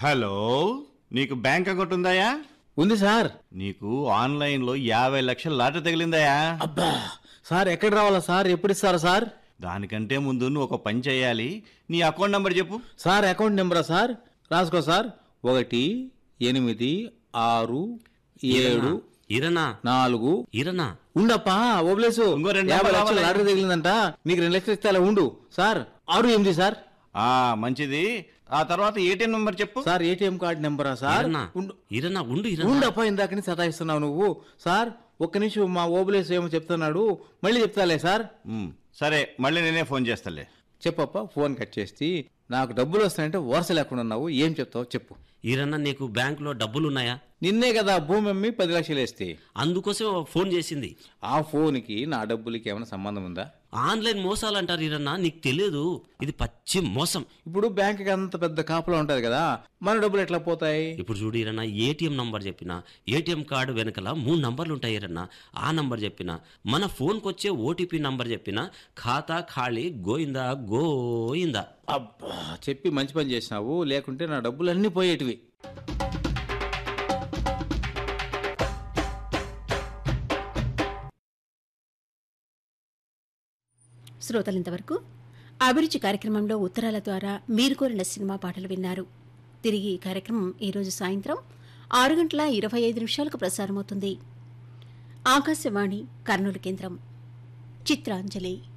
Hello నీకు bank account ఉందాయా ఉంది sir నీకు ఆన్లైన్లో యాభై లక్షల లాట తగిలిందాయా అబ్బా సార్ ఎక్కడ రావాలా సార్ ఎప్పుడు ఇస్తారా సార్ దానికంటే ముందు నువ్వు ఒక పని చేయాలి నీ అకౌంట్ నంబర్ చెప్పు సార్ అకౌంట్ నెంబరా సార్ రాసుకో సార్ ఒకటి ఎనిమిది ఆరు ఏడు ఇరనా నాలుగు ఇరనా ఉండప్పా ఓబ్లేసు ఇంకో రెండు యాభై నెంబర్లు లక్షలు రావాలి. లాటరీ తగిలిందంట నీకు రెండు లక్షలు ఇస్తే అలా ఉండు సార్ ఆరు ఎనిమిది సార్ ఆ మంచిది ఆ తర్వాత ఏటీఎం నంబర్ చెప్పు సార్ ఏటీఎం కార్డు నెంబరా సార్ ఇరనా ఉండు ఇరనా ఉండు ఇరనా ఉండప్పా ఇందాక నుంచి సతాయిస్తున్నావు నువ్వు సార్ ఒక్క నిమిషం మా ఓబులేసు ఏమో చెప్తున్నాడు మళ్ళీ చెప్తాలే సార్ ఉమ్, సరే మళ్ళీ నేనే ఫోన్ చేస్తాలే చెప్పప్ప ఫోన్ కట్ చేసి నాకు డబ్బులు వస్తాయంటే వరుస లేకుండా ఉన్నావు ఏం చెప్తావు చెప్పు ఇరన్నా నీకు బ్యాంకులో డబ్బులున్నాయా నిన్నే కదా భూమి అమ్మి పది లక్షలు వేస్తే అందుకోసం ఫోన్ చేసింది ఆ ఫోన్కి నా డబ్బులకి ఏమైనా సంబంధం ఉందా ఆన్లైన్ మోసాలు అంటారు ఇరన్నా నీకు తెలియదు ఇది పచ్చి మోసం ఇప్పుడు బ్యాంక్కి అంత పెద్ద కాపులో ఉంటది కదా మన డబ్బులు ఎట్లా పోతాయి ఇప్పుడు చూడు ఇరన్నా ఏటీఎం నంబర్ చెప్పిన ఏటీఎం కార్డు వెనకల మూడు నంబర్లు ఉంటాయి ఇరన్నా ఆ నంబర్ చెప్పిన మన ఫోన్కి వచ్చే ఓటీపీ నంబర్ చెప్పిన ఖాతా ఖాళీ గోయిందా గోయిందా అబ్బా చెప్పి మంచి పని చేసినావు లేకుంటే నా డబ్బులు అన్నీ పోయేటివి శ్రోతలింతవరకు అభిరుచి కార్యక్రమంలో ఉత్తరాల ద్వారా మీరు కోరిన సినిమా పాటలు విన్నారు తిరిగి ఈ కార్యక్రమం ఈరోజు సాయంత్రం ఆరు గంటల ఇరవై ఐదు నిమిషాలకు ప్రసారమవుతుంది ఆకాశవాణి కర్నూలు కేంద్రం చిత్రాంజలి